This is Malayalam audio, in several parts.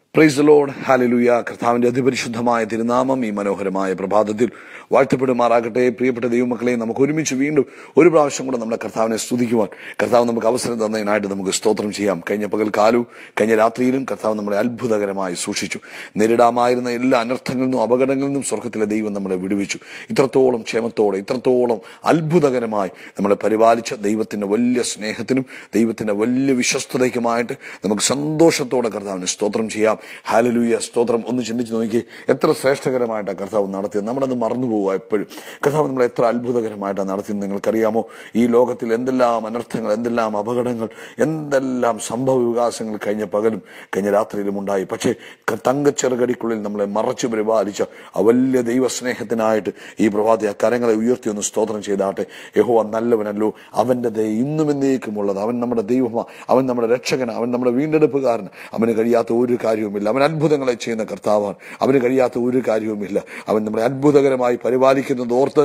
പ്രൈസ് ലോഡ് ഹാലലുയ കർത്താവിന്റെ അതിപരിശുദ്ധമായ തിരുനാമം ഈ മനോഹരമായ പ്രഭാതത്തിൽ വാഴ്ത്തപ്പെടുമാറാകട്ടെ പ്രിയപ്പെട്ട ദൈവമക്കളെ നമുക്ക് ഒരുമിച്ച് വീണ്ടും ഒരു പ്രാവശ്യം കൂടെ നമ്മുടെ കർത്താവിനെ സ്തുതിക്കുവാൻ കർത്താവ് നമുക്ക് അവസരം തന്നതിനായിട്ട് നമുക്ക് സ്തോത്രം ചെയ്യാം കഴിഞ്ഞ പകൽക്കാലവും കഴിഞ്ഞ രാത്രിയിലും കർത്താവ് നമ്മളെ അത്ഭുതകരമായി സൂക്ഷിച്ചു നേരിടാമായിരുന്ന എല്ലാ അനർത്ഥങ്ങളിൽ നിന്നും അപകടങ്ങളിൽ നിന്നും സ്വർഗത്തിലെ ദൈവം നമ്മളെ വിടുവിച്ചു ഇത്രത്തോളം ക്ഷേമത്തോടെ ഇത്രത്തോളം അത്ഭുതകരമായി നമ്മളെ പരിപാലിച്ച ദൈവത്തിന്റെ വലിയ സ്നേഹത്തിനും ദൈവത്തിന്റെ വലിയ വിശ്വസ്തതയ്ക്കുമായിട്ട് നമുക്ക് സന്തോഷത്തോടെ കർത്താവിന് സ്തോത്രം ചെയ്യാം ഹാലലൂയ സ്തോത്രം ഒന്ന് ചിന്തിച്ച് നോക്കി എത്ര ശ്രേഷ്ഠകരമായിട്ടാണ് കർത്താവ് നടത്തിയത് നമ്മളത് മറന്നു പോവുക എപ്പോഴും കർത്താവ് നമ്മളെ എത്ര അത്ഭുതകരമായിട്ടാണ് നടത്തിയത് നിങ്ങൾക്കറിയാമോ ഈ ലോകത്തിൽ എന്തെല്ലാം അനർത്ഥങ്ങൾ എന്തെല്ലാം അപകടങ്ങൾ എന്തെല്ലാം സംഭവ വികാസങ്ങൾ കഴിഞ്ഞ പകലും കഴിഞ്ഞ രാത്രിയിലും ഉണ്ടായി പക്ഷേ ക- തങ്കച്ചെറുകടിക്കുള്ളിൽ നമ്മളെ മറച്ചു പരിപാലിച്ച ആ വലിയ ദൈവസ്നേഹത്തിനായിട്ട് ഈ പ്രഭാതി ആ കരങ്ങളെ ഉയർത്തി ഒന്ന് സ്തോത്രം ചെയ്താട്ടെ യഹോവ നല്ലവനല്ലോ അവന്റെ ദയ ഇന്നും എന്നേക്കുമുള്ളത് അവൻ നമ്മുടെ ദൈവമാ അവൻ നമ്മുടെ രക്ഷകൻ അവൻ നമ്മുടെ വീണ്ടെടുപ്പുകാരൻ അവന് കഴിയാത്ത ഒരു കാര്യവുമില്ല അവൻ അത്ഭുതങ്ങളെ ചെയ്യുന്ന കർത്താവാണ് അവന് കഴിയാത്ത ഒരു കാര്യവുമില്ല അവൻ നമ്മളെ അത്ഭുതകരമായി പരിപാലിക്കുന്നത് ഓർത്ത്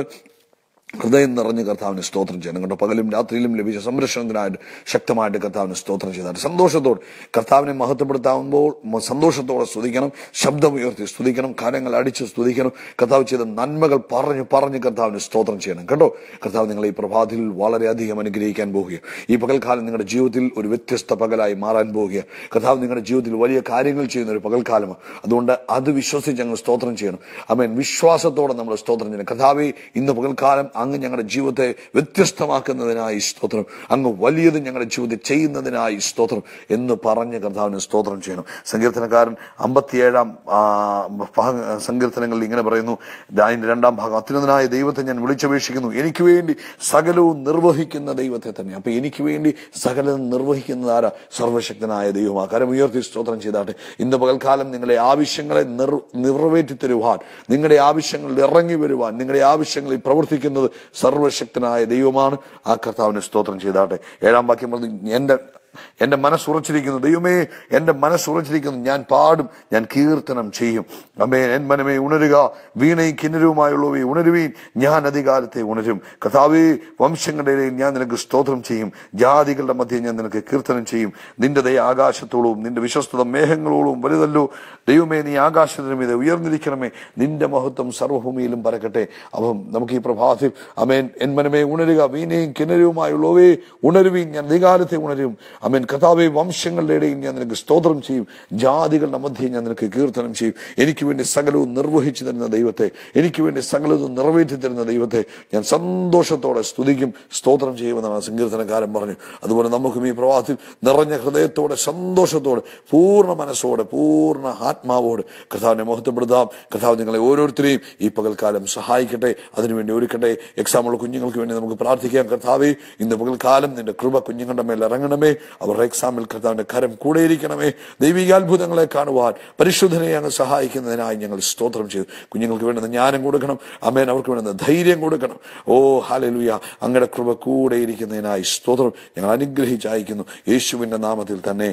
ഹൃദയം നിറഞ്ഞ് കർത്താവിന് സ്തോത്രം ചെയ്യണം കേട്ടോ പകലും രാത്രിയിലും ലഭിച്ച സംരക്ഷണത്തിനായിട്ട് ശക്തമായിട്ട് കർത്താവിന് സ്തോത്രം ചെയ്താൽ സന്തോഷത്തോടെ കർത്താവിനെ മഹത്വപ്പെടുത്താവുമ്പോൾ മ- സന്തോഷത്തോടെ സ്തുതിക്കണം ശബ്ദമുയർത്തി സ്തുതിക്കണം കാര്യങ്ങൾ അടിച്ച് സ്തുതിക്കണം കർത്താവ് ചെയ്ത നന്മകൾ പറഞ്ഞു പറഞ്ഞ് കർത്താവിന് സ്തോത്രം ചെയ്യണം കേട്ടോ കർത്താവ് നിങ്ങളെ ഈ പ്രഭാതിൽ വളരെയധികം അനുഗ്രഹിക്കാൻ പോവുകയാണ് ഈ പകൽക്കാലം നിങ്ങളുടെ ജീവിതത്തിൽ ഒരു വ്യത്യസ്ത പകലായി മാറാൻ പോവുകയാണ് കർത്താവ് നിങ്ങളുടെ ജീവിതത്തിൽ വലിയ കാര്യങ്ങൾ ചെയ്യുന്ന ഒരു പകൽക്കാലമാണ് അതുകൊണ്ട് അത് വിശ്വസിച്ച് ഞങ്ങൾ സ്തോത്രം ചെയ്യണം അമേൻ വിശ്വാസത്തോടെ നമ്മൾ സ്തോത്രം ചെയ്യണം കർത്താവെ ഇന്ന് പകൽക്കാലം അങ്ങ് ഞങ്ങളുടെ ജീവിതത്തെ വ്യത്യസ്തമാക്കുന്നതിനായി സ്തോത്രം അങ്ങ് വലിയത് ഞങ്ങളുടെ ജീവിതത്തിൽ ചെയ്യുന്നതിനായി സ്തോത്രം എന്ന് പറഞ്ഞ് കർത്താവിന് സ്തോത്രം ചെയ്യണം സങ്കീർത്തനക്കാരൻ അമ്പത്തിയേഴാം ആ, ഭാഗ- സങ്കീർത്തനങ്ങളിൽ ഇങ്ങനെ പറയുന്നു അതിന്റെ രണ്ടാം ഭാഗം അത്യുന്നതനായ ദൈവത്തെ ഞാൻ വിളിച്ചപേക്ഷിക്കുന്നു എനിക്ക് വേണ്ടി സകലവും നിർവഹിക്കുന്ന ദൈവത്തെ തന്നെ അപ്പൊ എനിക്ക് വേണ്ടി സകലവും നിർവഹിക്കുന്നത് ആരാ സർവശക്തനായ ദൈവമാ കരം ഉയർത്തി സ്തോത്രം ചെയ്താട്ടെ ഇന്ന് പകൽക്കാലം നിങ്ങളുടെ ആവശ്യങ്ങളെ നിർ നിറവേറ്റി തരുവാൻ നിങ്ങളുടെ ആവശ്യങ്ങളിൽ ഇറങ്ങി വരുവാൻ നിങ്ങളുടെ ആവശ്യങ്ങളിൽ പ്രവർത്തിക്കുന്നത് സർവശക്തനായ ദൈവമാണ് ആ കർത്താവിന് സ്തോത്രം ചെയ്താട്ടെ ഏഴാം വാക്യം പറഞ്ഞു എന്റെ എന്റെ മനസ്സുറച്ചിരിക്കുന്നു ദൈവമേ എന്റെ മനസ്സുറച്ചിരിക്കുന്നു ഞാൻ പാടും ഞാൻ കീർത്തനം ചെയ്യും അമ്മേ എൻ മനമേ ഉണരുക വീണയും കിന്നരവുമായുള്ളവയെ ഉണരുവീൻ ഞാൻ അധികാരത്തെ ഉണരും കഥാവേ വംശങ്ങളുടെ ഇടയിൽ ഞാൻ നിനക്ക് സ്തോത്രം ചെയ്യും ജാതികളുടെ മധ്യേ ഞാൻ നിനക്ക് കീർത്തനം ചെയ്യും നിന്റെ ദയ ആകാശത്തോളവും നിന്റെ വിശ്വസ്തത മേഘങ്ങളോളവും വലുതല്ലോ ദൈവമേ നീ ആകാശത്തിനും ഇത് ഉയർന്നിരിക്കണമേ നിന്റെ മഹത്വം സർവഭൂമിയിലും പരക്കട്ടെ അപ്പം നമുക്ക് ഈ പ്രഭാതത്തിൽ അമേൻ എൻ മനമേ ഉണരുക വീണയും കിന്നരവുമായുള്ളവേ ഉണരുവീൻ ഞാൻ അധികാരത്തെ ഉണരും അമേൻ കഥാവെ വംശങ്ങളുടെ ഇടയിൽ ഞാൻ നിനക്ക് സ്തോത്രം ചെയ്യും ജാതികളുടെ മധ്യേ ഞാൻ നിനക്ക് കീർത്തനം ചെയ്യും എനിക്ക് വേണ്ടി സകലവും നിർവഹിച്ചു തരുന്ന ദൈവത്തെ എനിക്ക് വേണ്ടി സകലവും നിറവേറ്റി തരുന്ന ദൈവത്തെ ഞാൻ സന്തോഷത്തോടെ സ്തുതിക്കും സ്തോത്രം ചെയ്യുമെന്നാണ് സങ്കീർത്തനക്കാരൻ പറഞ്ഞു അതുപോലെ നമുക്കും ഈ പ്രഭാതത്തിൽ നിറഞ്ഞ ഹൃദയത്തോടെ സന്തോഷത്തോടെ പൂർണ്ണ മനസ്സോടെ പൂർണ്ണ ആത്മാവോട് കർത്താവിനെ മഹത്വപ്പെടുത്താം കർത്താവ് നിങ്ങളെ ഓരോരുത്തരെയും ഈ പകൽക്കാലം സഹായിക്കട്ടെ അതിനുവേണ്ടി ഒരുക്കട്ടെ എക്സാമുള്ള കുഞ്ഞുങ്ങൾക്ക് വേണ്ടി നമുക്ക് പ്രാർത്ഥിക്കാം കർത്താവേ ഇന്ന് പകൽക്കാലം നിന്റെ കൃപ കുഞ്ഞുങ്ങളുടെ മേൽ ഇറങ്ങണമേ അവരുടെ എക്സാമിൽ കർത്താവിന്റെ കരം കൂടെയിരിക്കണമേ ദൈവിക അത്ഭുതങ്ങളെ കാണുവാൻ പരിശുദ്ധനെ അങ്ങ് സഹായിക്കുന്നതിനായി ഞങ്ങൾ സ്തോത്രം ചെയ്തു കുഞ്ഞുങ്ങൾക്ക് വേണ്ടുന്ന ജ്ഞാനം കൊടുക്കണം അമേൻ അവർക്ക് വേണ്ടുന്ന ധൈര്യം കൊടുക്കണം ഓ ഹാലലുയ അങ്ങയുടെ കൃപ കൂടെയിരിക്കുന്നതിനായി സ്തോത്രം ഞങ്ങൾ അനുഗ്രഹിച്ച് അയക്കുന്നു യേശുവിന്റെ നാമത്തിൽ തന്നെ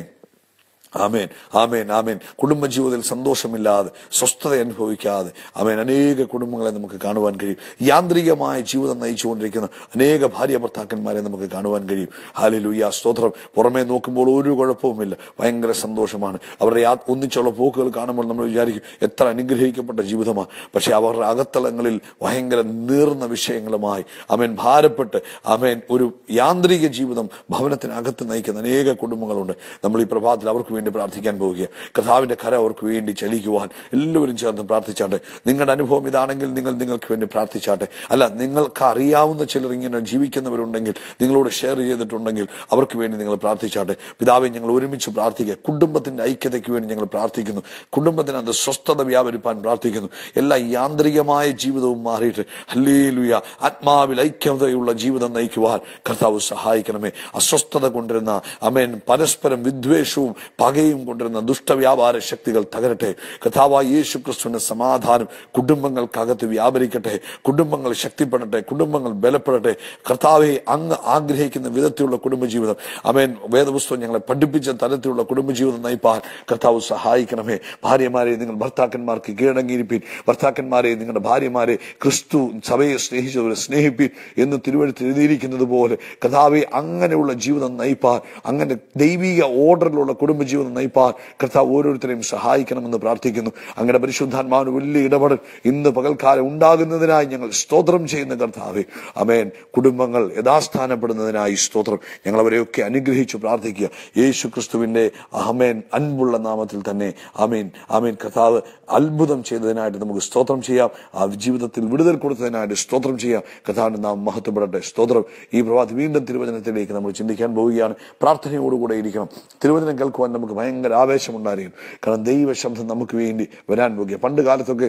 ആമേൻ ആമേൻ ആമേൻ കുടുംബജീവിതത്തിൽ സന്തോഷമില്ലാതെ സ്വസ്ഥത അനുഭവിക്കാതെ ആമേൻ അനേക കുടുംബങ്ങളെ നമുക്ക് കാണുവാൻ കഴിയും യാന്ത്രികമായ ജീവിതം നയിച്ചുകൊണ്ടിരിക്കുന്ന അനേക ഭാര്യ ഭർത്താക്കന്മാരെ നമുക്ക് കാണുവാൻ കഴിയും ഹാലിലുയ്യ സ്തോത്രം പുറമേ നോക്കുമ്പോൾ ഒരു കുഴപ്പവുമില്ല ഭയങ്കര സന്തോഷമാണ് അവരുടെ യാ ഒന്നിച്ചുള്ള പോക്കുകൾ കാണുമ്പോൾ നമ്മൾ വിചാരിക്കും എത്ര അനുഗ്രഹിക്കപ്പെട്ട ജീവിതമാണ് പക്ഷെ അവരുടെ അകത്തളങ്ങളിൽ ഭയങ്കര നീർന്ന വിഷയങ്ങളുമായി അമേൻ ഭാരപ്പെട്ട് അമേൻ ഒരു യാന്ത്രിക ജീവിതം ഭവനത്തിനകത്ത് നയിക്കുന്ന അനേക കുടുംബങ്ങളുണ്ട് നമ്മൾ ഈ പ്രഭാതത്തിൽ അവർക്ക് വേണ്ടി പ്രാർത്ഥിക്കാൻ പോവുക കർത്താവിന്റെ കര അവർക്ക് വേണ്ടി ചലിക്കുവാൻ എല്ലാവരും ചേർന്ന് പ്രാർത്ഥിച്ചാട്ടെ നിങ്ങളുടെ അനുഭവം ഇതാണെങ്കിൽ നിങ്ങൾ നിങ്ങൾക്ക് വേണ്ടി പ്രാർത്ഥിച്ചാട്ടെ അല്ല നിങ്ങൾക്ക് അറിയാവുന്ന ചിലർ ഇങ്ങനെ ജീവിക്കുന്നവരുണ്ടെങ്കിൽ നിങ്ങളോട് ഷെയർ ചെയ്തിട്ടുണ്ടെങ്കിൽ അവർക്ക് വേണ്ടി നിങ്ങൾ പ്രാർത്ഥിച്ചാട്ടെ പിതാവെ ഞങ്ങൾ ഒരുമിച്ച് പ്രാർത്ഥിക്കുക കുടുംബത്തിന്റെ ഐക്യതയ്ക്ക് വേണ്ടി ഞങ്ങൾ പ്രാർത്ഥിക്കുന്നു കുടുംബത്തിനകത്ത് സ്വസ്ഥത വ്യാപരിപ്പാൻ പ്രാർത്ഥിക്കുന്നു എല്ലാ യാന്ത്രികമായ ജീവിതവും മാറിയിട്ട് ഹല്ലേലൂയ ആത്മാവിൽ ഐക്യതയുള്ള ജീവിതം നയിക്കുവാൻ കർത്താവ് സഹായിക്കണമേ അസ്വസ്ഥത കൊണ്ടിരുന്ന അമേൻ പരസ്പരം വിദ്വേഷവും പകയും കൊണ്ടിരുന്ന ദുഷ്ടവ്യാപാര ശക്തികൾ തകരട്ടെ കഥാവായ യേശു ക്രിസ്തുവിന്റെ സമാധാനം കുടുംബങ്ങൾക്കകത്ത് വ്യാപരിക്കട്ടെ കുടുംബങ്ങൾ ശക്തിപ്പെടട്ടെ കുടുംബങ്ങൾ ബലപ്പെടട്ടെ കർത്താവെ അങ്ങ് ആഗ്രഹിക്കുന്ന വിധത്തിലുള്ള കുടുംബജീവിതം അമേൻ വേദപുസ്തകം ഞങ്ങളെ പഠിപ്പിച്ച തരത്തിലുള്ള കുടുംബജീവിതം നയിപ്പാൻ കർത്താവ് സഹായിക്കണമേ ഭാര്യമാരെ നിങ്ങൾ ഭർത്താക്കന്മാർക്ക് കീഴടങ്ങിയിരിപ്പിൻ ഭർത്താക്കന്മാരെ നിങ്ങളുടെ ഭാര്യമാരെ ക്രിസ്തു സഭയെ സ്നേഹിച്ചവരെ സ്നേഹിപ്പിൻ എന്ന് തിരുവഴുത്ത് എഴുതിയിരിക്കുന്നത് പോലെ കഥാവെ അങ്ങനെയുള്ള ജീവിതം നയിപ്പാൻ അങ്ങനെ ദൈവിക ഓർഡറിലുള്ള കുടുംബജീവിതം ചേർന്ന് നയിപ്പാൻ കർത്താവ് ഓരോരുത്തരെയും സഹായിക്കണമെന്ന് പ്രാർത്ഥിക്കുന്നു അങ്ങനെ പരിശുദ്ധാത്മാവിന് വലിയ ഇടപെടൽ ഇന്ന് പകൽക്കാലം ഉണ്ടാകുന്നതിനായി ഞങ്ങൾ സ്തോത്രം ചെയ്യുന്ന കർത്താവെ അമേൻ കുടുംബങ്ങൾ യഥാസ്ഥാനപ്പെടുന്നതിനായി സ്തോത്രം ഞങ്ങൾ അവരെയൊക്കെ അനുഗ്രഹിച്ചു പ്രാർത്ഥിക്കുക യേശു ക്രിസ്തുവിന്റെ അഹമേൻ അൻപുള്ള നാമത്തിൽ തന്നെ അമീൻ അമീൻ കർത്താവ് അത്ഭുതം ചെയ്തതിനായിട്ട് നമുക്ക് സ്തോത്രം ചെയ്യാം ആ ജീവിതത്തിൽ വിടുതൽ കൊടുത്തതിനായിട്ട് സ്തോത്രം ചെയ്യാം കർത്താവിന്റെ നാം മഹത്വപ്പെടട്ടെ സ്തോത്രം ഈ പ്രഭാതി വീണ്ടും തിരുവചനത്തിലേക്ക് നമ്മൾ ചിന്തിക്കാൻ പോവുകയാണ് പ്രാർത്ഥനയോടുകൂടെ ഇരിക്കണം തിരുവചനം കേൾക്കുവാൻ നമുക്ക് ഭയങ്കര ആവേശമുണ്ടായിരിക്കും കാരണം ദൈവ ശബ്ദം നമുക്ക് വേണ്ടി വരാൻ പോകുക പണ്ട് കാലത്തൊക്കെ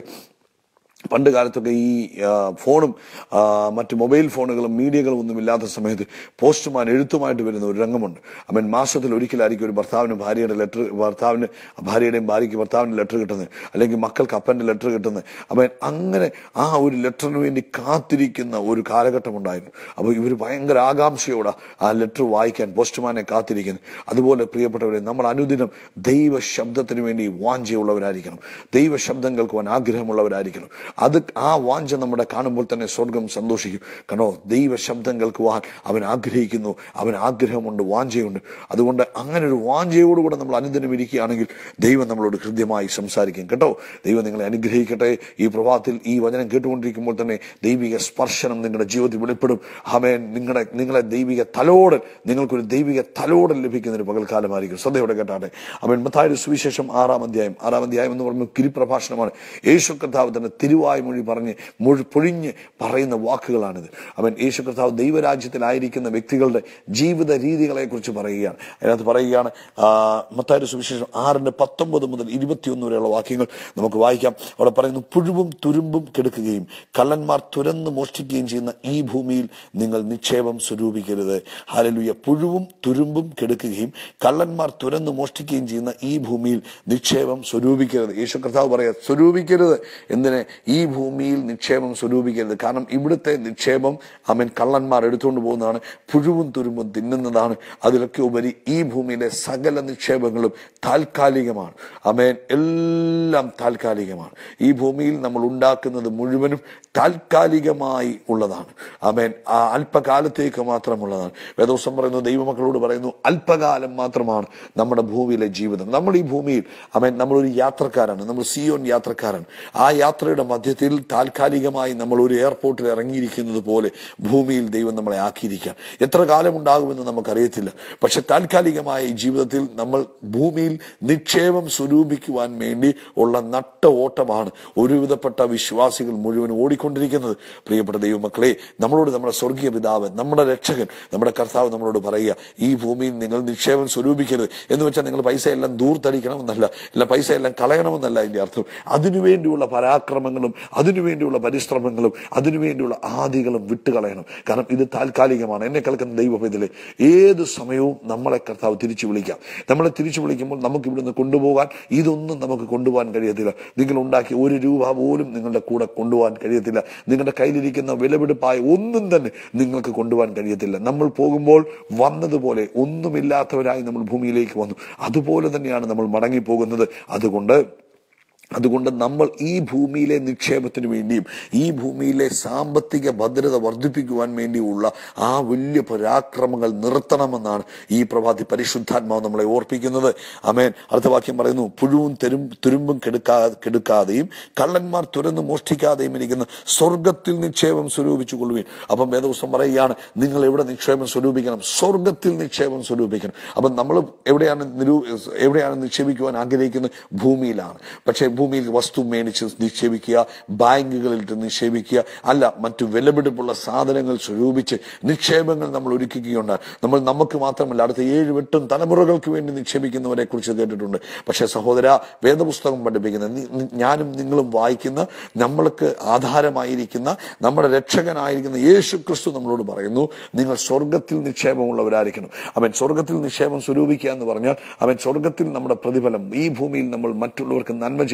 പണ്ട് കാലത്തൊക്കെ ഈ ആ, ഫോണും ആ, മറ്റ് മൊബൈൽ ഫോണുകളും മീഡിയകളും ഒന്നും ഇല്ലാത്ത സമയത്ത് പോസ്റ്റ്മാൻ എഴുത്തുമായിട്ട് വരുന്ന ഒരു രംഗമുണ്ട് അവൻ മാസത്തിൽ ഒരിക്കലായിരിക്കും ഒരു ഭർത്താവിന് ഭാര്യയുടെ ലെറ്റർ ഭർത്താവിന് ഭാര്യയുടെയും ഭാര്യയ്ക്ക് ഭർത്താവിന് ലെറ്റർ കിട്ടുന്നത് അല്ലെങ്കിൽ മക്കൾക്ക് അപ്പൻ്റെ ലെറ്റർ കിട്ടുന്നത് അവൻ അങ്ങനെ ആ ഒരു ലെറ്ററിന് വേണ്ടി കാത്തിരിക്കുന്ന ഒരു കാലഘട്ടം ഉണ്ടായിരുന്നു അപ്പോൾ ഇവർ ഭയങ്കര ആകാംക്ഷയോടെ ആ ലെറ്റർ വായിക്കാൻ പോസ്റ്റ്മാനെ കാത്തിരിക്കുന്നു അതുപോലെ പ്രിയപ്പെട്ടവരെ നമ്മൾ അനുദിനം ദൈവ ശബ്ദത്തിന് വേണ്ടി വാഞ്ചയുള്ളവരായിരിക്കണം ദൈവ ശബ്ദം കേൾക്കുവാൻ ആഗ്രഹമുള്ളവരായിരിക്കണം അത് ആ വാഞ്ച നമ്മുടെ കാണുമ്പോൾ തന്നെ സ്വർഗം സന്തോഷിക്കും കണ്ടോ ദൈവ ശബ്ദം കേൾക്കുവാൻ അവൻ ആഗ്രഹിക്കുന്നു അവൻ ആഗ്രഹമുണ്ട് വാഞ്ചയുണ്ട് അതുകൊണ്ട് അങ്ങനെ ഒരു വാഞ്ചയോടുകൂടെ നമ്മൾ അനുദിനം ഇരിക്കുകയാണെങ്കിൽ ദൈവം നമ്മളോട് ഹൃദ്യമായി സംസാരിക്കും കേട്ടോ ദൈവം നിങ്ങളെ അനുഗ്രഹിക്കട്ടെ ഈ പ്രഭാതത്തിൽ ഈ വചനം കേട്ടുകൊണ്ടിരിക്കുമ്പോൾ തന്നെ ദൈവിക സ്പർശനം നിങ്ങളുടെ ജീവിതത്തിൽ വെളിപ്പെടും അവൻ നിങ്ങളുടെ നിങ്ങളെ ദൈവിക തലോടൽ നിങ്ങൾക്കൊരു ദൈവിക തലോടൽ ലഭിക്കുന്ന ഒരു പകൽക്കാലമായിരിക്കും ശ്രദ്ധയോടെ കേട്ടാട്ടെ അവൻ മത്തായൊരു സുവിശേഷം ആറാം അധ്യായം ആറാം അധ്യായം എന്ന് പറയുമ്പോൾ കിരിപ്രഭാഷണമാണ് യേശു കർത്താവ് തന്നെ തിരുവായ് മൊഴി പറഞ്ഞ് മൊഴി പൊഴിഞ്ഞ് പറയുന്ന വാക്കുകളാണിത് അവൻ യേശു കർത്താവ് ദൈവരാജ്യത്തിലായിരിക്കുന്ന വ്യക്തികളുടെ ജീവിത രീതികളെ കുറിച്ച് പറയുകയാണ് അതിനകത്ത് പറയുകയാണ് ആ, മത്തായൊരു സുവിശേഷം ആറിന്റെ പത്തൊമ്പത് മുതൽ ഇരുപത്തിയൊന്ന് വരെയുള്ള വാക്യങ്ങൾ നമുക്ക് വായിക്കാം അവിടെ പറയുന്നു പുഴുവും തുരുമ്പും കെടുക്കുകയും കള്ളന്മാർ തുരന്ന് മോഷ്ടിക്കുകയും ചെയ്യുന്ന ഈ ഭൂമിയിൽ നിങ്ങൾ നിക്ഷേപം സ്വരൂപിക്കരുത് ഹാലലുയ പുഴുവും തുരുമ്പും കെടുക്കുകയും കള്ളന്മാർ തുരന്ന് മോഷ്ടിക്കുകയും ചെയ്യുന്ന ഈ ഭൂമിയിൽ നിക്ഷേപം സ്വരൂപിക്കരുത് യേശു കർത്താവ് പറയാ സ്വരൂപിക്കരുത് എന്തിന് ഈ ഭൂമിയിൽ നിക്ഷേപം സ്വരൂപിക്കരുത് കാരണം ഇവിടുത്തെ നിക്ഷേപം അമൻ കള്ളന്മാർ എടുത്തുകൊണ്ട് പോകുന്നതാണ് പുഴുവും തുരുമ്പും തിന്നുന്നതാണ് അതിലൊക്കെ ഉപരി ഈ ഭൂമിയിലെ സകല നിക്ഷേപങ്ങളും താൽക്കാലികമാണ് അമേൻ എല്ലാം താൽക്കാലികമാണ് ഈ ഭൂമിയിൽ നമ്മൾ ഉണ്ടാക്കുന്നത് മുഴുവനും താൽക്കാലികമായി ഉള്ളതാണ് അമേൻ ആ അല്പകാലത്തേക്ക് മാത്രമുള്ളതാണ് വേദോസം പറയുന്നു ദൈവമക്കളോട് പറയുന്നു അല്പകാലം മാത്രമാണ് നമ്മുടെ ഭൂമിയിലെ ജീവിതം നമ്മൾ ഈ ഭൂമിയിൽ അമേൻ നമ്മളൊരു യാത്രക്കാരാണ് നമ്മൾ സിയോൻ യാത്രക്കാരാണ് ആ യാത്രയുടെ മധ്യത്തിൽ താൽക്കാലികമായി നമ്മൾ ഒരു എയർപോർട്ടിൽ ഇറങ്ങിയിരിക്കുന്നത് പോലെ ഭൂമിയിൽ ദൈവം നമ്മളെ ആക്കിയിരിക്കാം എത്ര കാലം ഉണ്ടാകുമെന്ന് നമുക്കറിയത്തില്ല പക്ഷെ താൽക്കാലികമായ ഈ ജീവിതത്തിൽ നമ്മൾ ഭൂമിയിൽ നിക്ഷേപം സ്വരൂപിക്കുവാൻ വേണ്ടി ഉള്ള നട്ട ഓട്ടമാണ് ഒരുവിധപ്പെട്ട വിശ്വാസികൾ മുഴുവൻ ഓടിക്കൊണ്ടിരിക്കുന്നത് പ്രിയപ്പെട്ട ദൈവമക്കളെ നമ്മളോട് നമ്മുടെ സ്വർഗീയ പിതാവ് നമ്മുടെ രക്ഷകൻ നമ്മുടെ കർത്താവ് നമ്മളോട് പറയുക ഈ ഭൂമിയിൽ നിങ്ങൾ നിക്ഷേപം സ്വരൂപിക്കരുത് എന്ന് വെച്ചാൽ നിങ്ങൾ പൈസ എല്ലാം ദൂർത്തടിക്കണമെന്നല്ല ഇല്ല പൈസ എല്ലാം കളയണമെന്നല്ല അതിന്റെ അർത്ഥം അതിനുവേണ്ടിയുള്ള പരാക്രമങ്ങളും അതിനുവേണ്ടിയുള്ള പരിശ്രമങ്ങളും അതിനുവേണ്ടിയുള്ള ആദികളും വിട്ടുകളയണം കാരണം ഇത് താൽക്കാലികമാണ് എന്നെ കേൾക്കുന്ന ദൈവപൈതലെ ഏത് സമയവും നമ്മളെ കർത്താവ് തിരിച്ചു വിളിക്കാം നമ്മളെ തിരിച്ചു വിളിക്കുമ്പോൾ നമുക്ക് ഇവിടുന്ന് കൊണ്ടുപോകാൻ ഇതൊന്നും നമുക്ക് കൊണ്ടുപോകാൻ കഴിയത്തില്ല നിങ്ങൾ ഉണ്ടാക്കിയ ഒരു രൂപ പോലും നിങ്ങളുടെ കൂടെ കൊണ്ടുപോകാൻ കഴിയത്തില്ല നിങ്ങളുടെ കയ്യിലിരിക്കുന്ന വിലപിടിപ്പായ ഒന്നും തന്നെ നിങ്ങൾക്ക് കൊണ്ടുപോകാൻ കഴിയത്തില്ല നമ്മൾ പോകുമ്പോൾ വന്നതുപോലെ ഒന്നുമില്ലാത്തവരായി നമ്മൾ ഭൂമിയിലേക്ക് വന്നു അതുപോലെ തന്നെയാണ് നമ്മൾ മടങ്ങി പോകുന്നത് അതുകൊണ്ട് അതുകൊണ്ട് നമ്മൾ ഈ ഭൂമിയിലെ നിക്ഷേപത്തിന് വേണ്ടിയും ഈ ഭൂമിയിലെ സാമ്പത്തിക ഭദ്രത വർദ്ധിപ്പിക്കുവാൻ വേണ്ടിയുള്ള ആ വലിയ പരാക്രമങ്ങൾ നിർത്തണമെന്നാണ് ഈ പ്രഭാതി പരിശുദ്ധാത്മാവ് നമ്മളെ ഓർപ്പിക്കുന്നത് അമേൻ അർത്ഥവാക്യം പറയുന്നു പുഴുവും തെരും തുരുമ്പും കെടുക്കാ കെടുക്കാതെയും കള്ളന്മാർ തുരന്ന് മോഷ്ടിക്കാതെയും ഇരിക്കുന്ന സ്വർഗത്തിൽ നിക്ഷേപം സ്വരൂപിച്ചു കൊള്ളുകയും അപ്പം വേദവസം പറയുകയാണ് നിങ്ങൾ എവിടെ നിക്ഷേപം സ്വരൂപിക്കണം സ്വർഗത്തിൽ നിക്ഷേപം സ്വരൂപിക്കണം അപ്പം നമ്മൾ എവിടെയാണ് നിരൂ എവിടെയാണ് നിക്ഷേപിക്കുവാൻ ആഗ്രഹിക്കുന്നത് ഭൂമിയിലാണ് പക്ഷേ ഭൂമിയിൽ വസ്തു മേടിച്ച് നിക്ഷേപിക്കുക ബാങ്കുകളിൽ ഇട്ട് നിക്ഷേപിക്കുക അല്ല മറ്റു വിലപിടിപ്പുള്ള സാധനങ്ങൾ സ്വരൂപിച്ച് നിക്ഷേപങ്ങൾ നമ്മൾ ഒരുക്കുകയുണ്ട് നമ്മൾ നമുക്ക് മാത്രമല്ല അടുത്ത ഏഴ് എട്ടും തലമുറകൾക്ക് വേണ്ടി നിക്ഷേപിക്കുന്നവരെ കുറിച്ച് കേട്ടിട്ടുണ്ട് പക്ഷേ സഹോദര വേദപുസ്തകം പഠിപ്പിക്കുന്ന നി- നി- ഞാനും നിങ്ങളും വായിക്കുന്ന നമ്മൾക്ക് ആധാരമായിരിക്കുന്ന നമ്മുടെ രക്ഷകനായിരിക്കുന്ന യേശു ക്രിസ്തു നമ്മളോട് പറയുന്നു നിങ്ങൾ സ്വർഗത്തിൽ നിക്ഷേപമുള്ളവരായിരിക്കണം അവൻ സ്വർഗത്തിൽ നിക്ഷേപം സ്വരൂപിക്കുക എന്ന് പറഞ്ഞാൽ അവൻ സ്വർഗത്തിൽ നമ്മുടെ പ്രതിഫലം ഈ ഭൂമിയിൽ നമ്മൾ മറ്റുള്ളവർക്ക് നന്മ ചെയ്യുമ്പോൾ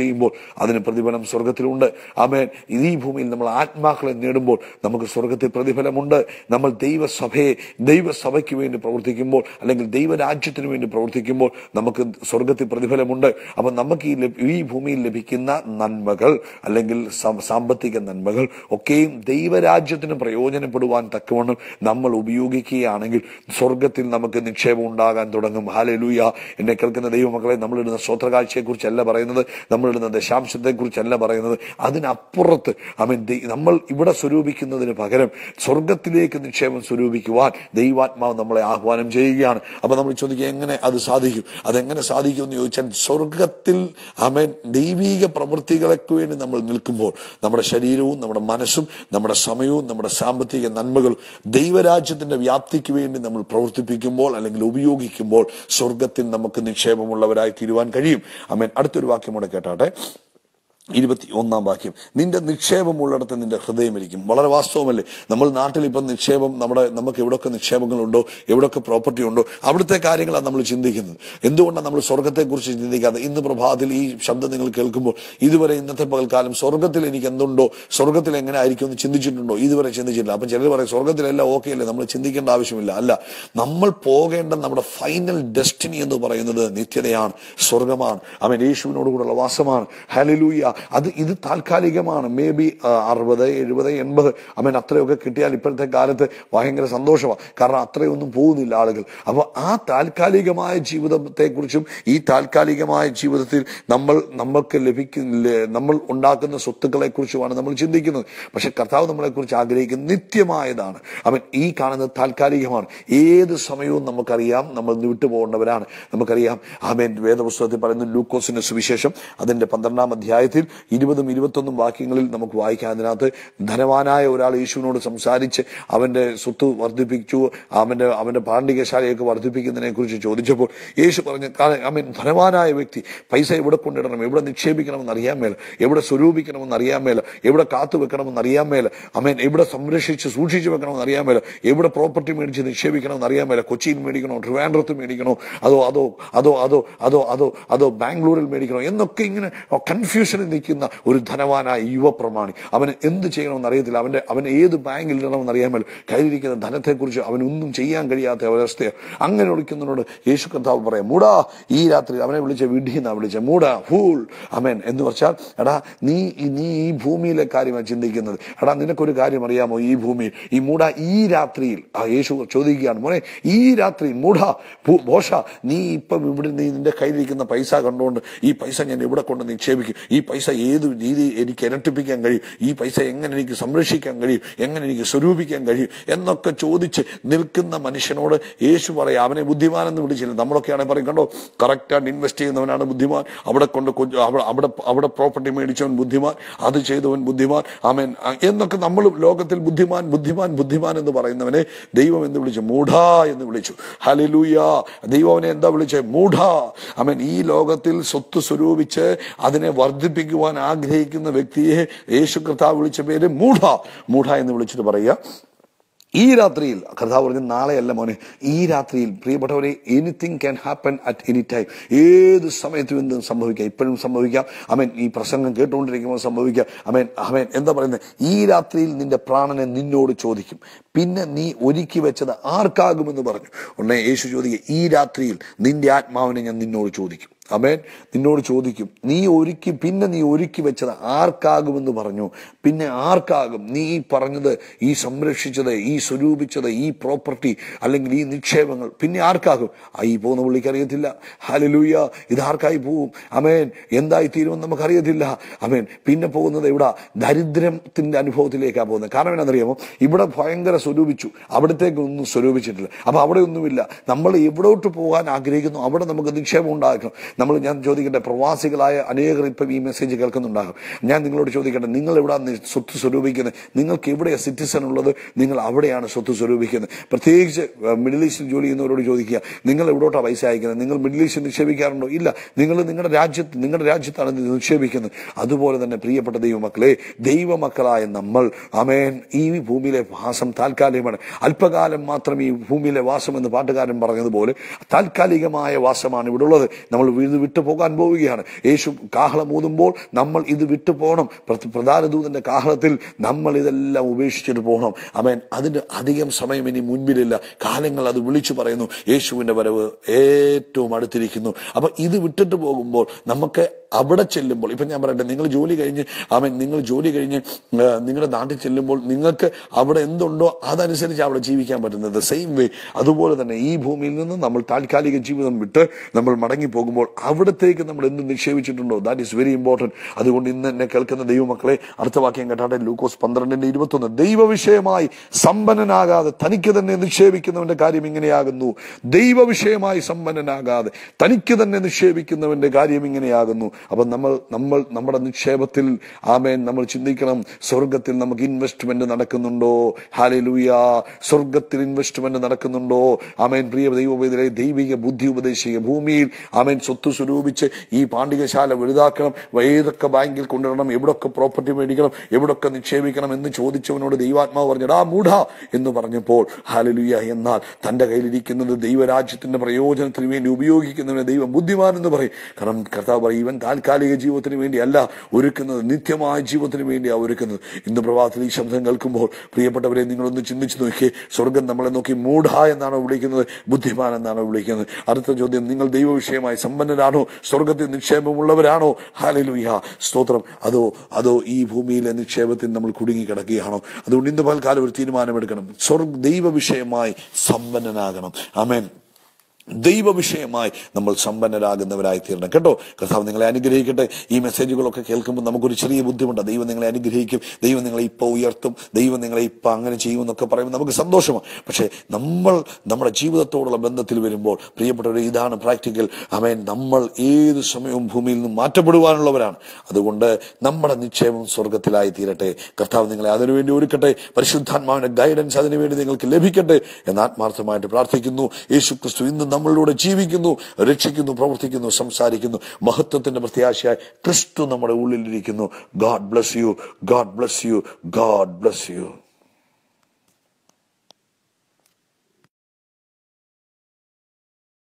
ചെയ്യുമ്പോൾ അതിന് പ്രതിഫലം സ്വർഗത്തിലുണ്ട് ആമേൻ ഈ ഭൂമിയിൽ നമ്മൾ ആത്മാക്കളെ നേടുമ്പോൾ നമുക്ക് സ്വർഗത്തിൽ പ്രതിഫലമുണ്ട് നമ്മൾ ദൈവസഭയെ ദൈവസഭയ്ക്ക് വേണ്ടി പ്രവർത്തിക്കുമ്പോൾ അല്ലെങ്കിൽ ദൈവരാജ്യത്തിന് വേണ്ടി പ്രവർത്തിക്കുമ്പോൾ നമുക്ക് സ്വർഗത്തിൽ പ്രതിഫലമുണ്ട് അപ്പം നമുക്ക് ഈ ലഭ- ഈ ഭൂമിയിൽ ലഭിക്കുന്ന നന്മകൾ അല്ലെങ്കിൽ സം- സാമ്പത്തിക നന്മകൾ ഒക്കെയും ദൈവരാജ്യത്തിന് പ്രയോജനപ്പെടുവാൻ തക്കവണ്ണം നമ്മൾ ഉപയോഗിക്കുകയാണെങ്കിൽ സ്വർഗത്തിൽ നമുക്ക് നിക്ഷേപം ഉണ്ടാകാൻ തുടങ്ങും ഹാലലൂയ എന്നെ കേൾക്കുന്ന ദൈവമക്കളെ നമ്മളിടുന്ന സ്വത്രകാഴ്ചയെ കുറിച്ചല്ല പറയുന്നത് നമ്മളിടുന്ന ദശാംശത്തെ കുറിച്ചല്ല പറയുന്നത് അതിനപ്പുറത്ത് അവൻ നമ്മൾ ഇവിടെ സ്വരൂപിക്കുന്നതിന് പകരം സ്വർഗത്തിലേക്ക് നിക്ഷേപം സ്വരൂപിക്കുവാൻ ദൈവാത്മാവ് നമ്മളെ ആഹ്വാനം ചെയ്യുകയാണ് അപ്പൊ നമ്മൾ ചോദിക്കുക എങ്ങനെ അത് സാധിക്കും അതെങ്ങനെ സാധിക്കും എന്ന് ചോദിച്ചാൽ സ്വർഗത്തിൽ അവൻ ദൈവീക പ്രവൃത്തികളൊക്കെ വേണ്ടി നമ്മൾ നിൽക്കുമ്പോൾ നമ്മുടെ ശരീരവും നമ്മുടെ മനസ്സും നമ്മുടെ സമയവും നമ്മുടെ സാമ്പത്തിക നന്മകളും ദൈവരാജ്യത്തിന്റെ വ്യാപ്തിക്ക് വേണ്ടി നമ്മൾ പ്രവർത്തിപ്പിക്കുമ്പോൾ അല്ലെങ്കിൽ ഉപയോഗിക്കുമ്പോൾ സ്വർഗത്തിൽ നമുക്ക് നിക്ഷേപമുള്ളവരായി തീരുവാൻ കഴിയും അമേൻ അടുത്തൊരു വാക്യം കൂടെ കേട്ടാട്ടെ ഇരുപത്തി ഒന്നാം വാക്യം നിന്റെ നിക്ഷേപമുള്ളിടത്ത് നിന്റെ ഹൃദയമിരിക്കും വളരെ വാസ്തവമല്ലേ നമ്മൾ നാട്ടിൽ ഇപ്പം നിക്ഷേപം നമ്മുടെ നമുക്ക് എവിടെയൊക്കെ നിക്ഷേപങ്ങളുണ്ടോ എവിടെയൊക്കെ പ്രോപ്പർട്ടി ഉണ്ടോ അവിടുത്തെ കാര്യങ്ങളാണ് നമ്മൾ ചിന്തിക്കുന്നത് എന്തുകൊണ്ടാണ് നമ്മൾ സ്വർഗത്തെക്കുറിച്ച് ചിന്തിക്കാതെ ഇന്ന് പ്രഭാതത്തിൽ ഈ ശബ്ദം നിങ്ങൾ കേൾക്കുമ്പോൾ ഇതുവരെ ഇന്നത്തെ പകൽക്കാലം സ്വർഗത്തിൽ എനിക്ക് എന്തുണ്ടോ സ്വർഗത്തിൽ എങ്ങനെ ആയിരിക്കും എന്ന് ചിന്തിച്ചിട്ടുണ്ടോ ഇതുവരെ ചിന്തിച്ചിട്ടില്ല അപ്പം ചിലർ പറയും സ്വർഗത്തിലെല്ലാം ഓക്കെ അല്ലേ നമ്മൾ ചിന്തിക്കേണ്ട ആവശ്യമില്ല അല്ല നമ്മൾ പോകേണ്ട നമ്മുടെ ഫൈനൽ ഡെസ്റ്റിനി എന്ന് പറയുന്നത് നിത്യതയാണ് സ്വർഗമാണ് അവൻ യേശുവിനോട് കൂടെയുള്ള വാസമാണ് ഹലലൂയ അത് ഇത് താൽക്കാലികമാണ് മേ ബി അറുപത് എഴുപത് എൺപത് അവൻ അത്രയൊക്കെ കിട്ടിയാൽ ഇപ്പോഴത്തെ കാലത്ത് ഭയങ്കര സന്തോഷമാണ് കാരണം അത്രയൊന്നും പോകുന്നില്ല ആളുകൾ അപ്പോൾ ആ താൽക്കാലികമായ ജീവിതത്തെക്കുറിച്ചും ഈ താൽക്കാലികമായ ജീവിതത്തിൽ നമ്മൾ നമ്മൾക്ക് ലഭിക്കുന്ന നമ്മൾ ഉണ്ടാക്കുന്ന സ്വത്തുക്കളെ കുറിച്ചുമാണ് നമ്മൾ ചിന്തിക്കുന്നത് പക്ഷെ കർത്താവ് നമ്മളെക്കുറിച്ച് ആഗ്രഹിക്കുന്നത് നിത്യമായതാണ് അവൻ ഈ കാണുന്നത് താൽക്കാലികമാണ് ഏത് സമയവും നമുക്കറിയാം നമ്മൾ വിട്ടുപോകേണ്ടവരാണ് നമുക്കറിയാം ആമേൻ വേദപുസ്തകത്തിൽ പറയുന്ന ലൂക്കോസിന്റെ സുവിശേഷം അതിന്റെ പന്ത്രണ്ടാം അധ്യായത്തിൽ ഇരുപതും ഇരുപത്തൊന്നും വാക്യങ്ങളിൽ നമുക്ക് വായിക്കാം അതിനകത്ത് ധനവാനായ ഒരാൾ യേശുവിനോട് സംസാരിച്ച് അവന്റെ സ്വത്ത് വർദ്ധിപ്പിച്ചു അവന്റെ അവന്റെ പാണ്ഡികശാലയൊക്കെ വർദ്ധിപ്പിക്കുന്നതിനെ കുറിച്ച് ചോദിച്ചപ്പോൾ യേശു പറഞ്ഞു ആമേൻ ധനവാനായ വ്യക്തി പൈസ എവിടെ കൊണ്ടിടണം എവിടെ നിക്ഷേപിക്കണമെന്ന് അറിയാൻ മേല എവിടെ സ്വരൂപിക്കണമെന്ന് അറിയാൻ മേല എവിടെ കാത്തു വെക്കണമെന്ന് അറിയാൻ മേല അമേൻ എവിടെ സംരക്ഷിച്ച് സൂക്ഷിച്ചു വെക്കണമെന്ന് അറിയാൻ മേല എവിടെ പ്രോപ്പർട്ടി മേടിച്ച് നിക്ഷേപിക്കണമെന്ന് അറിയാൻ മേല കൊച്ചിയിൽ മേടിക്കണോ ട്രിവാൻഡ്രത്ത് മേടിക്കണോ അതോ അതോ അതോ അതോ അതോ അതോ അതോ ബാംഗ്ലൂരിൽ മേടിക്കണോ എന്നൊക്കെ ഇങ്ങനെ കൺഫ്യൂഷനിൽ നിൽക്കുന്ന ഒരു ധനവാനായ യുവപ്രമാണി അവന് എന്ത് ചെയ്യണമെന്ന് അറിയത്തില്ല അവന്റെ അവൻ ഏത് ബാങ്കിൽ ഇടണമെന്ന് അറിയാൻ മേല കയ്യിലിരിക്കുന്ന ധനത്തെക്കുറിച്ച് അവനൊന്നും ചെയ്യാൻ കഴിയാത്ത അവസ്ഥയാണ് അങ്ങനെ വിളിക്കുന്നതിനോട് യേശു കർത്താവ് പറയാം മൂടാ ഈ രാത്രി അവനെ വിളിച്ച വിഡീന്നാ വിളിച്ച മൂടാ ഫൂൾ അമേൻ എന്ന് പറഞ്ഞാൽ എടാ നീ നീ ഈ ഭൂമിയിലെ കാര്യമാണ് ചിന്തിക്കുന്നത് എടാ നിനക്കൊരു കാര്യം അറിയാമോ ഈ ഭൂമിയിൽ ഈ മൂട ഈ രാത്രിയിൽ ആ യേശു ചോദിക്കുകയാണ് മോനെ ഈ രാത്രിയിൽ മൂട ബോഷ നീ ഇപ്പം ഇവിടെ നീ നിന്റെ കയ്യിലിരിക്കുന്ന പൈസ കണ്ടുകൊണ്ട് ഈ പൈസ ഞാൻ എവിടെ കൊണ്ട് നിക്ഷേപിക്കും ഈ പൈസ ഏത് രീതി എനിക്ക് ഇരട്ടിപ്പിക്കാൻ കഴിയും ഈ പൈസ എങ്ങനെ എനിക്ക് സംരക്ഷിക്കാൻ കഴിയും എങ്ങനെ എനിക്ക് സ്വരൂപിക്കാൻ കഴിയും എന്നൊക്കെ ചോദിച്ച് നിൽക്കുന്ന മനുഷ്യനോട് യേശു പറയാം അവനെ ബുദ്ധിമാനെന്ന് വിളിച്ചില്ല നമ്മളൊക്കെയാണെങ്കിൽ പറയും കണ്ടോ കറക്റ്റായിട്ട് ഇൻവെസ്റ്റ് ചെയ്യുന്നവനാണ് ബുദ്ധിമാൻ അവിടെ കൊണ്ട് കൊഞ്ച് അവിടെ അവിടെ അവിടെ പ്രോപ്പർട്ടി മേടിച്ചവൻ ബുദ്ധിമാൻ അത് ചെയ്തവൻ ബുദ്ധിമാൻ ആമേൻ എന്നൊക്കെ നമ്മൾ ലോകത്തിൽ ബുദ്ധിമാൻ ബുദ്ധിമാൻ ബുദ്ധിമാൻ എന്ന് പറയുന്നവനെ ദൈവം എന്ന് വിളിച്ചു മൂഢ എന്ന് വിളിച്ചു ഹലിലൂയ ദൈവം അവനെ എന്താ വിളിച്ചത് മൂഢ അവൻ ഈ ലോകത്തിൽ സ്വത്ത് സ്വരൂപിച്ച് അതിനെ വർദ്ധിപ്പിക്കുവാൻ ആഗ്രഹിക്കുന്ന വ്യക്തിയെ യേശു കർത്താവ് വിളിച്ച പേര് മൂഢ മൂഢ എന്ന് വിളിച്ചിട്ട് പറയുക ഈ രാത്രിയിൽ കർത്താവ് പറഞ്ഞു നാളെയല്ല മോനെ ഈ രാത്രിയിൽ പ്രിയപ്പെട്ടവരെ anything can happen at any time ഏത് സമയത്തും എന്തും സംഭവിക്കാം ഇപ്പോഴും സംഭവിക്കാം അമേൻ ഈ പ്രസംഗം കേട്ടുകൊണ്ടിരിക്കുമ്പോൾ സംഭവിക്കാം അമേൻ അമേൻ എന്താ പറയുന്നത് ഈ രാത്രിയിൽ നിന്റെ പ്രാണനെ നിന്നോട് ചോദിക്കും പിന്നെ നീ ഒരുക്കി വെച്ചത് ആർക്കാകുമെന്ന് പറഞ്ഞു ഉടനെ യേശു ചോദിക്കുക ഈ രാത്രിയിൽ നിന്റെ ആത്മാവിനെ ഞാൻ നിന്നോട് ചോദിക്കും അമേൻ നിന്നോട് ചോദിക്കും നീ ഒരുക്കി പിന്നെ നീ ഒരുക്കി വെച്ചത് ആർക്കാകുമെന്ന് പറഞ്ഞു പിന്നെ ആർക്കാകും നീ ഈ പറഞ്ഞത് ഈ സംരക്ഷിച്ചത് ഈ സ്വരൂപിച്ചത് ഈ പ്രോപ്പർട്ടി അല്ലെങ്കിൽ ഈ നിക്ഷേപങ്ങൾ പിന്നെ ആർക്കാകും ആ ഈ പോകുന്ന പുള്ളിക്ക് അറിയത്തില്ല ഹലലൂയ ഇത് ആർക്കായി പോവും അമേൻ എന്തായി തീരുമെന്ന് നമുക്കറിയത്തില്ല അമേൻ പിന്നെ പോകുന്നത് ഇവിടെ ദരിദ്രത്തിന്റെ അനുഭവത്തിലേക്കാണ് പോകുന്നത് കാരണം എന്താണെന്നറിയാമോ ഇവിടെ ഭയങ്കര സ്വരൂപിച്ചു അവിടത്തേക്ക് ഒന്നും സ്വരൂപിച്ചിട്ടില്ല അപ്പൊ അവിടെ ഒന്നുമില്ല നമ്മൾ എവിടോട്ട് പോകാൻ ആഗ്രഹിക്കുന്നു അവിടെ നമുക്ക് നിക്ഷേപം ഉണ്ടാക്കണം നമ്മൾ ഞാൻ ചോദിക്കട്ടെ പ്രവാസികളായ അനേകർ ഇപ്പം ഈ മെസ്സേജ് കേൾക്കുന്നുണ്ടാകും ഞാൻ നിങ്ങളോട് ചോദിക്കട്ടെ നിങ്ങൾ എവിടെയാണ് സ്വത്ത് സ്വരൂപിക്കുന്നത് നിങ്ങൾക്ക് എവിടെയാണ് സിറ്റിസൺ ഉള്ളത് നിങ്ങൾ അവിടെയാണ് സ്വത്ത് സ്വരൂപിക്കുന്നത് പ്രത്യേകിച്ച് മിഡിൽ ഈസ്റ്റിൽ ജോലി ചെയ്യുന്നവരോട് ചോദിക്കുക നിങ്ങൾ എവിടോട്ടാണ് പൈസ അയക്കുന്നത് നിങ്ങൾ മിഡിൽ ഈസ്റ്റിൽ നിക്ഷേപിക്കാറുണ്ടോ ഇല്ല നിങ്ങൾ നിങ്ങളുടെ രാജ്യത്ത് നിങ്ങളുടെ രാജ്യത്താണ് ഇത് നിക്ഷേപിക്കുന്നത് അതുപോലെ തന്നെ പ്രിയപ്പെട്ട ദൈവമക്കളെ ദൈവമക്കളായ നമ്മൾ അമേൻ ഈ ഭൂമിയിലെ വാസം താൽക്കാലികമാണ് അല്പകാലം മാത്രം ഈ ഭൂമിയിലെ വാസം എന്ന് പാട്ടുകാരൻ പറഞ്ഞതുപോലെ താൽക്കാലികമായ വാസമാണ് ഇവിടെ ഉള്ളത് നമ്മൾ വീണ്ടും ഇത് വിട്ടു പോകാൻ പോവുകയാണ് യേശു കാഹളം ഊതുമ്പോൾ നമ്മൾ ഇത് വിട്ടു പോകണം പ്ര- പ്രധാന ദൂതന്റെ കാഹളത്തിൽ നമ്മൾ ഇതെല്ലാം ഉപേക്ഷിച്ചിട്ട് പോകണം അവൻ അതിന് അധികം സമയം ഇനി മുൻപിലില്ല കാലങ്ങൾ അത് വിളിച്ചു പറയുന്നു യേശുവിന്റെ വരവ് ഏറ്റവും അടുത്തിരിക്കുന്നു അപ്പൊ ഇത് വിട്ടിട്ട് പോകുമ്പോൾ നമുക്ക് അവിടെ ചെല്ലുമ്പോൾ ഇപ്പൊ ഞാൻ പറയട്ടെ നിങ്ങൾ ജോലി കഴിഞ്ഞ് അവൻ നിങ്ങൾ ജോലി കഴിഞ്ഞ് ആ, നിങ്ങളുടെ നാട്ടിൽ ചെല്ലുമ്പോൾ നിങ്ങൾക്ക് അവിടെ എന്തുണ്ടോ അതനുസരിച്ച് അവിടെ ജീവിക്കാൻ പറ്റുന്നത് സെയിം വേ അതുപോലെ തന്നെ ഈ ഭൂമിയിൽ നിന്ന് നമ്മൾ താൽക്കാലിക ജീവിതം വിട്ട് നമ്മൾ മടങ്ങി പോകുമ്പോൾ അവിടത്തേക്ക് നമ്മൾ എന്ത് നിക്ഷേപിച്ചിട്ടുണ്ടോ ദാറ്റ് ഈസ് വെരി ഇമ്പോർട്ടന്റ് അതുകൊണ്ട് ഇന്ന് എന്നെ കേൾക്കുന്ന ദൈവമക്കളെ അടുത്ത വാക്യം കേട്ടാട്ടെ ലൂക്കോസ് പന്ത്രണ്ടിന്റെ ഇരുപത്തൊന്ന് ദൈവവിഷയമായി സമ്പന്നനാകാതെ തനിക്ക് തന്നെ നിക്ഷേപിക്കുന്നവന്റെ കാര്യം ഇങ്ങനെയാകുന്നു ദൈവവിഷയമായി സമ്പന്നനാകാതെ തനിക്ക് തന്നെ നിക്ഷേപിക്കുന്നവന്റെ കാര്യം ഇങ്ങനെയാകുന്നു അപ്പൊ നമ്മൾ നമ്മൾ നമ്മുടെ നിക്ഷേപത്തിൽ ആമേൻ നമ്മൾ ചിന്തിക്കണം സ്വർഗത്തിൽ നമുക്ക് ഇൻവെസ്റ്റ്മെന്റ് നടക്കുന്നുണ്ടോ ഹാലലൂയ സ്വർഗത്തിൽ ഇൻവെസ്റ്റ്മെന്റ് നടക്കുന്നുണ്ടോ ആമേൻ പ്രിയ ദൈവവേദനെ ദൈവിക ബുദ്ധി ഉപദേശിക്കുക ഭൂമിയിൽ ആമേൻ സ്വത്ത് സ്വരൂപിച്ച് ഈ പാണ്ഡികശാല വലുതാക്കണം ഏതൊക്കെ ബാങ്കിൽ കൊണ്ടുവരണം എവിടൊക്കെ പ്രോപ്പർട്ടി മേടിക്കണം എവിടൊക്കെ നിക്ഷേപിക്കണം എന്ന് ചോദിച്ചവനോട് ദൈവാത്മാവ് പറഞ്ഞടാ മൂഢ എന്ന് പറഞ്ഞപ്പോൾ ഹാലലുയ എന്നാൽ തന്റെ കയ്യിലിരിക്കുന്നത് ദൈവരാജ്യത്തിന്റെ പ്രയോജനത്തിന് വേണ്ടി ഉപയോഗിക്കുന്നവനെ ദൈവം ബുദ്ധിമാൻ എന്ന് പറയും കാരണം കർത്താവ് പറയും ഇവൻ താൽക്കാലിക ജീവിതത്തിന് വേണ്ടിയല്ല ഒരുക്കുന്നത് നിത്യമായ ജീവിതത്തിന് വേണ്ടിയാണ് ഒരുക്കുന്നത് ഇന്ന് പ്രഭാതത്തിൽ ഈ ശബ്ദം കേൾക്കുമ്പോൾ പ്രിയപ്പെട്ടവരെ നിങ്ങളൊന്ന് ചിന്തിച്ചു നോക്കിയേ സ്വർഗം നമ്മളെ നോക്കി മൂഢ എന്നാണോ വിളിക്കുന്നത് ബുദ്ധിമാൻ എന്നാണോ വിളിക്കുന്നത് അടുത്ത ചോദ്യം നിങ്ങൾ ദൈവവിഷയമായി സമ്പന്നരാണോ സ്വർഗത്തിൽ നിക്ഷേപമുള്ളവരാണോ ഹാലലുയ സ്തോത്രം അതോ അതോ ഈ ഭൂമിയിലെ നിക്ഷേപത്തിൽ നമ്മൾ കുടുങ്ങി കിടക്കുകയാണോ അതുകൊണ്ട് ഇന്ന് പൽക്കാലം ഒരു തീരുമാനമെടുക്കണം സ്വർഗ ദൈവവിഷയമായി സമ്പന്നനാകണം ആമേൻ ദൈവവിഷയമായി നമ്മൾ സമ്പന്നരാകുന്നവരായി തീരണം കേട്ടോ കർത്താവ് നിങ്ങളെ അനുഗ്രഹിക്കട്ടെ ഈ മെസ്സേജുകളൊക്കെ കേൾക്കുമ്പോൾ നമുക്കൊരു ചെറിയ ബുദ്ധിമുട്ട് ദൈവം നിങ്ങളെ അനുഗ്രഹിക്കും ദൈവം നിങ്ങളെ ഇപ്പൊ ഉയർത്തും ദൈവം നിങ്ങളെ ഇപ്പൊ അങ്ങനെ ചെയ്യും എന്നൊക്കെ പറയുമ്പോൾ നമുക്ക് സന്തോഷമാണ് പക്ഷേ നമ്മൾ നമ്മുടെ ജീവിതത്തോടുള്ള ബന്ധത്തിൽ വരുമ്പോൾ പ്രിയപ്പെട്ടവർ ഇതാണ് പ്രാക്ടിക്കൽ അവൻ നമ്മൾ ഏത് സമയവും ഭൂമിയിൽ നിന്ന് മാറ്റപ്പെടുവാനുള്ളവരാണ് അതുകൊണ്ട് നമ്മുടെ നിക്ഷേപം സ്വർഗത്തിലായി തീരട്ടെ കർത്താവ് നിങ്ങളെ അതിനുവേണ്ടി ഒരുക്കട്ടെ പരിശുദ്ധാത്മാവിന്റെ ഗൈഡൻസ് അതിനുവേണ്ടി നിങ്ങൾക്ക് ലഭിക്കട്ടെ എന്ന് ആത്മാർത്ഥമായിട്ട് പ്രാർത്ഥിക്കുന്നു യേശു ക്രിസ്തു ഇന്ന് നമ്മളിലൂടെ ജീവിക്കുന്നു രക്ഷിക്കുന്നു പ്രവർത്തിക്കുന്നു സംസാരിക്കുന്നു മഹത്വത്തിന്റെ പ്രത്യാശയായി ക്രിസ്തു നമ്മുടെ ഉള്ളിലിരിക്കുന്നു God bless you God bless you God bless U